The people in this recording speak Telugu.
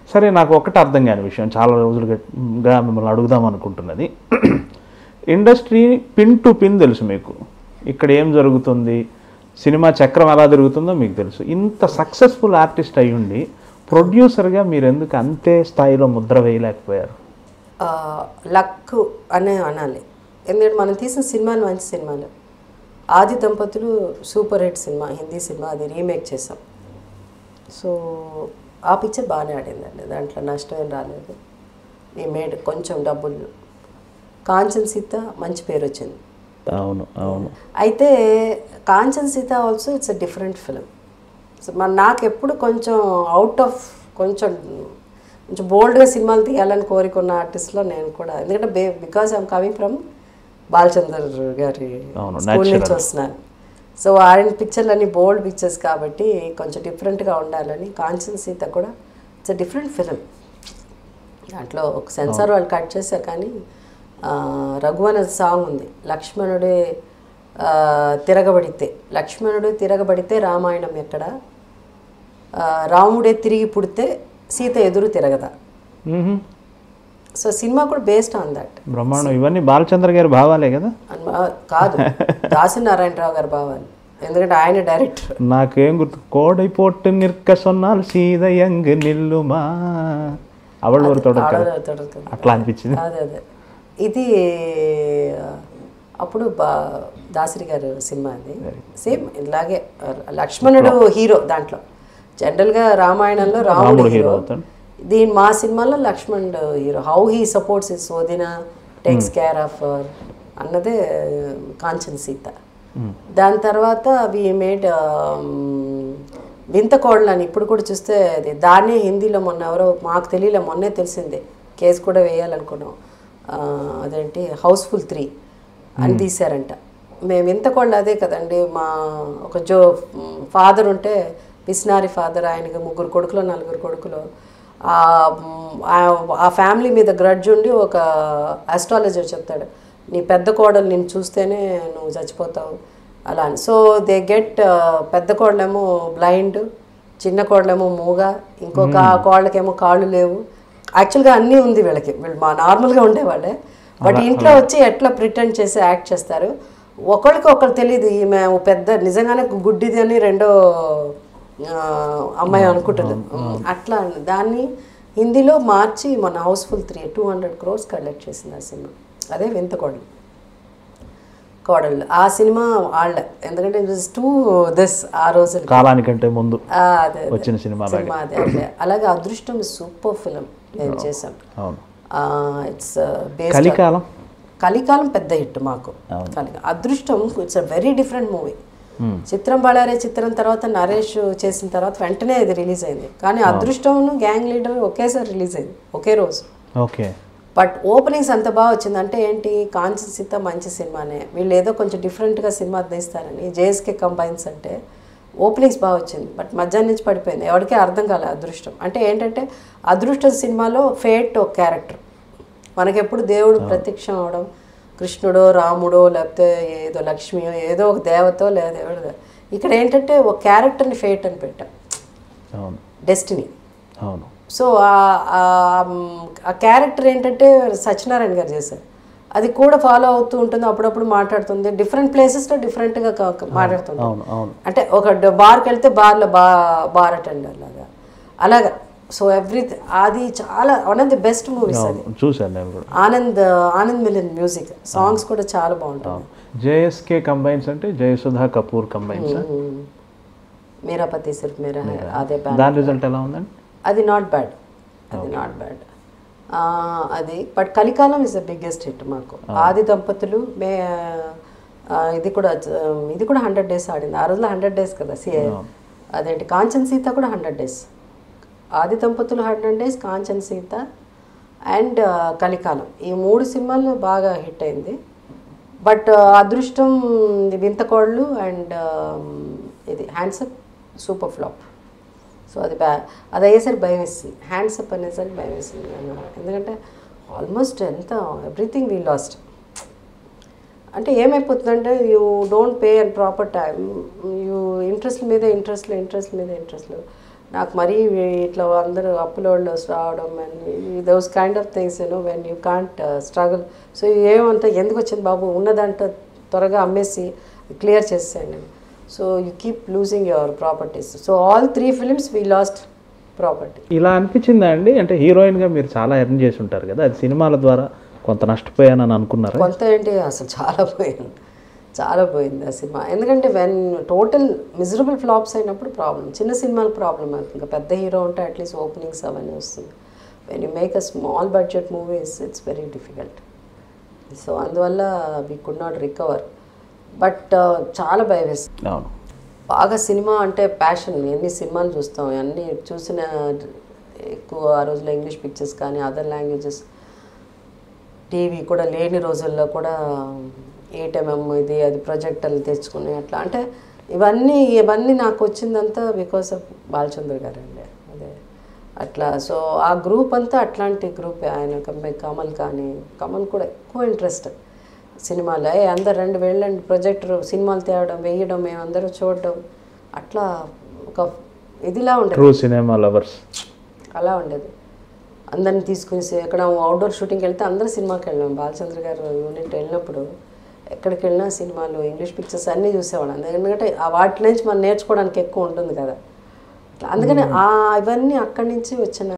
సరే నాకు ఒకటి అర్థం కాని విషయం చాలా రోజులుగా మిమ్మల్ని అడుగుదాం అనుకుంటున్నది ఇండస్ట్రీ పిన్ టు పిన్ తెలుసు మీకు ఇక్కడ ఏం జరుగుతుంది సినిమా చక్రం ఎలా తిరుగుతుందో మీకు తెలుసు ఇంత సక్సెస్ఫుల్ ఆర్టిస్ట్ అయ్యుండి ప్రొడ్యూసర్గా మీరు ఎందుకు అంతే స్థాయిలో ముద్ర వేయలేకపోయారు లక్ అనే అనాలి ఎందుకంటే మనం తీసిన సినిమాలు మంచి సినిమాలు ఆది దంపతులు సూపర్ హిట్ సినిమా హిందీ సినిమా అది రీమేక్ చేసాం సో ఆ పిక్చర్ బాగానే ఆడిందండి దాంట్లో నష్టం ఏం రాలేదు మీ మేడ్ కొంచెం డబ్బులు కాంచన్ సీత మంచి పేరు వచ్చింది అవును అవును అయితే Kanchan Sita also it's a different film so మన నాకు ఎప్పుడు కొంచెం అవుట్ ఆఫ్ కొంచెం కొంచెం బోల్డ్గా సినిమాలు తీయాలని కోరికున్న ఆర్టిస్ట్లో నేను కూడా ఎందుకంటే బే because I'm coming from Balachander గారి అవును, స్కూల్ నుంచి natural. వస్తున్నాను సో ఆయన పిక్చర్లు అన్ని బోల్డ్ పిక్చర్స్ కాబట్టి కొంచెం డిఫరెంట్గా ఉండాలని కాంచన్ సీత కూడా ఇట్స్ అ డిఫరెంట్ ఫిలిం దాంట్లో ఒక సెన్సార్ వాళ్ళు కట్ చేశారు కానీ ఆ, రఘు అనే సాంగ్ ఉంది లక్ష్మణుడే ఆ, తిరగబడితే లక్ష్మణుడు తిరగబడితే రామాయణం ఎక్కడ ఆ, రాముడే తిరిగి పుడితే సీత ఎదురు తిరగదా మ్హూ. సో సినిమా కూడా బేస్డ్ ఆన్ దట్ బ్రహ్మాండం ఇవన్నీ బాలచంద్ర గారి భావాలే కదా కాదు దాసి నారాయణరావు గారు భావాలు ఎందుకంటే ఆయన డైరెక్టర్ నాకేం గుర్తు కోడై పోట్టు నిర్క సొన్నాలు సీదయంగ్ నిల్లుమా అవள் ஒரு தொடக்க தொடர்ந்து అట్లా అనిపించింది అదే అదే ఇది ఆ, అప్పుడు బా దాసరి గారు సినిమా అది సేమ్ ఇలాగే ఆ, లక్ష్మణుడు హీరో దాంట్లో జనరల్గా రామాయణంలో రాముడు రాముడు హీరో హీరో అవుతాడు దీని మా సినిమాలో లక్ష్మణుడు hero how he supports is వదిన టేక్స్ కేర్ ఆఫ్ అన్నదే కాంచన్ సీత దాని తర్వాత వి మేడ్ వింత కోడలు అని ఇప్పుడు కూడా చూస్తే అది దాన్నే హిందీలో మొన్న ఎవరో మాకు తెలియలే మొన్నే తెలిసిందే కేసు కూడా వేయాలనుకున్నాం ఆ, అదేంటి హౌస్ఫుల్ త్రీ అని తీశారంట మేము వింత కోళ్ళు అదే కదండి మా ఒక జో ఫాదర్ ఉంటే పిస్నారి ఫాదర్ ఆయనకి ముగ్గురు కొడుకులు నలుగురు కొడుకులు ఆ, మ్, ఆ- ఆ ఫ్యామిలీ మీద గ్రడ్జ్ ఉండి ఒక ఆస్ట్రాలజర్ చెప్తాడు నీ పెద్ద కోడలు నిన్ను చూస్తేనే నువ్వు చచ్చిపోతావు అలా అని సో దే గెట్ పెద్ద కోడలేమో బ్లైండ్ చిన్న కోడలేమో మూగ ఇంకొక కోళ్ళకేమో కాళ్ళు లేవు యాక్చువల్గా అన్నీ ఉంది వీళ్ళకి వీళ్ళు మా నార్మల్గా ఉండేవాళ్ళే బట్ ఇంట్లో వచ్చి ఎట్లా ప్రిటెండ్ చేసి యాక్ట్ చేస్తారు ఒకరికి ఒకరు తెలియదు ఈమె ఓ పెద్ద నిజంగానే గుడ్డిది అని రెండో ఆ, అమ్మాయి అనుకుంటుంది అట్లా దాన్ని హిందీలో మార్చి మన Housefull three two hundred crores collect చేసింది ఆ సినిమా అదే వింత కోడలు కోడళ్ళు ఆ సినిమా వాళ్ళ ఎందుకంటే ఇట్ టూ దిస్ ఆ రోజు కాలానికంటే ముందు అదే అదే. వచ్చిన సినిమా సినిమా అదే అదే అలాగే అదృష్టం సూపర్ ఫిలిం మేము చేసాం అవును ఇట్స్ బేస్డ్ కలికాలం కలికాలం పెద్ద హిట్ మాకు కలి అదృష్టం it's a very different movie చిత్రం బళారే చిత్రం తర్వాత నరేష్ చేసిన తర్వాత వెంటనే ఇది రిలీజ్ అయింది కానీ అదృష్టం గ్యాంగ్ లీడర్ ఒకేసారి రిలీజ్ అయింది ఒకే రోజు ఓకే బట్ ఓపెనింగ్స్ అంత బాగా వచ్చింది అంటే ఏంటి కాంచన్ సీత మంచి సినిమానే వీళ్ళు ఏదో కొంచెం డిఫరెంట్గా సినిమా తీస్తారని జేఎస్కే కంబైన్స్ అంటే ఓపెనింగ్స్ బాగా వచ్చింది బట్ మధ్యాహ్నం నుంచి పడిపోయింది ఎవరికీ అర్థం కాలే అదృష్టం అంటే ఏంటంటే అదృష్టం సినిమాలో ఫేట్ ఒక క్యారెక్టర్ మనకెప్పుడు దేవుడు ప్రత్యక్షం అవడం కృష్ణుడో రాముడో లేకపోతే ఏదో లక్ష్మియో ఏదో ఒక దేవతో లేదా దేవుడు ఇక్కడ ఏంటంటే ఒక క్యారెక్టర్ని ఫేట్ అని పెట్టాం అవును డెస్టినీ అవును సో ఆ- ఆ- ఆ క్యారెక్టర్ ఏంటంటే సత్యనారాయణ గారు చేశారు అది కూడా ఫాలో అవుతూ ఉంటుంది అప్పుడప్పుడు మాట్లాడుతుంది డిఫరెంట్ ప్లేసెస్లో డిఫరెంట్గా మాట్లాడుతుంది అవును అవును అంటే ఒక డ- బార్కి వెళ్తే బార్లో బా బార్ అటెండర్ లాగా అలాగా సో ఎవ్రీ అది చాలా one of the best movies అది అవును చూశాను నేను కూడా ఆనంద్ ఆనంద్ మిలిన్ మ్యూజిక్ సాంగ్స్ కూడా చాలా బాగుంటాయి జేఎస్కే కంబైన్స్ అంటే జయసుధా కపూర్ కంబైన్స్ మీరా పతి సిర్ఫ్ మీరా హై, అదే బ్యాండ్ దాని రిజల్ట్ ఎలా ఉందండి అది నాట్ బ్యాడ్ అది నాట్ బ్యాడ్ అది but Kalikalam is the biggest hit మాకు ఆది దంపతులు మే ఆ, ఇది కూడా చ- ఇది కూడా హండ్రెడ్ డేస్ ఆడింది ఆ రోజులో హండ్రెడ్ డేస్ కదా సి అదేంటి కాంచన్ సీత కూడా hundred days Aadi Dampatulu hundred days Kanchan Sita and Kalikalam ఈ మూడు సినిమాలు బాగా హిట్ అయింది బట్ అదృష్టం ఇది వింతకోళ్ళు అండ్ ఇది హ్యాండ్సప్ సూపర్ ఫ్లాప్ సో అది బ్యా అది అయ్యేసరికి భయం వేస్తుంది హ్యాండ్సప్ అనేసరికి భయం వేస్తుంది అన్నమాట. ఎందుకంటే ఆల్మోస్ట్ ఎంత ఎవ్రీథింగ్ వీ లాస్ట్ అంటే ఏమైపోతుందంటే you don't pay and proper time you interest మీద ఇంట్రెస్ట్లు ఇంట్రెస్ట్ మీద ఇంట్రెస్ట్లు నాకు మరీ ఇట్లా అందరూ అప్లోడ్లో రావడం and those kind of things you know when you can't struggle so ఏమంతా ఎందుకు వచ్చింది బాబు ఉన్నదంట త్వరగా అమ్మేసి క్లియర్ చేసేయండి so you keep losing your properties so all three films we lost property ఇలా అనిపించిందా అండి అంటే హీరోయిన్గా మీరు చాలా ఎర్న్ చేసి ఉంటారు కదా అది సినిమాల ద్వారా కొంత నష్టపోయానని అనుకున్నారా కొంత ఏంటి అసలు చాలా పోయింది చాలా పోయింది ఆ సినిమా ఎందుకంటే వెన్ టోటల్ మిజరబుల్ ఫ్లాప్స్ అయినప్పుడు ప్రాబ్లం చిన్న సినిమాలకు ప్రాబ్లం అవుతుంది ఇంకా పెద్ద హీరో ఉంటే అట్లీస్ట్ ఓపెనింగ్స్ అవన్నీ వస్తుంది when you make a small budget movies it's very difficult so అందువల్ల we could not recover but చాలా భయం వేస్తుంది అవును బాగా సినిమా అంటే ప్యాషన్ ఎన్ని సినిమాలు చూస్తాం అన్ని చూసిన ఎక్కువ ఆ రోజుల్లో ఇంగ్లీష్ పిక్చర్స్ కానీ అదర్ లాంగ్వేజెస్ టీవీ కూడా లేని రోజుల్లో కూడా ఏటెంఎం ఇది అది ప్రొజెక్టర్లు తెచ్చుకుని అట్లా అంటే ఇవన్నీ ఇవన్నీ నాకు వచ్చిందంతా బికాస్ ఆఫ్ బాలచంద్ర గారు అండి అదే అట్లా సో ఆ గ్రూప్ అంతా అట్లాంటి గ్రూప్ ఆయన కమ- కమల్ కానీ కమల్ కూడా ఎక్కువ ఇంట్రెస్ట్ సినిమాలో ఏ అందరు రెండు వెళ్ళండి ప్రొజెక్టర్ సినిమాలు తేవడం వేయడం మేమందరూ చూడడం అట్లా ఒక ఇదిలా ఉండేది ట్రూ సినిమా లవర్స్ అలా ఉండేది అందరిని తీసుకుని సే- ఎక్కడ అవుట్డోర్ షూటింగ్కి వెళ్తే అందరూ సినిమాకి వెళ్ళాం బాలచంద్ర గారు యూనిట్ వెళ్ళినప్పుడు ఎక్కడికి వెళ్ళినా సినిమాలు ఇంగ్లీష్ పిక్చర్స్ అన్నీ చూసేవాళ్ళం ఎందుకంటే ఆ వాటి నుంచి మనం నేర్చుకోవడానికి ఎక్కువ ఉంటుంది కదా అందుకని ఆ ఇవన్నీ అక్కడి నుంచి వచ్చిన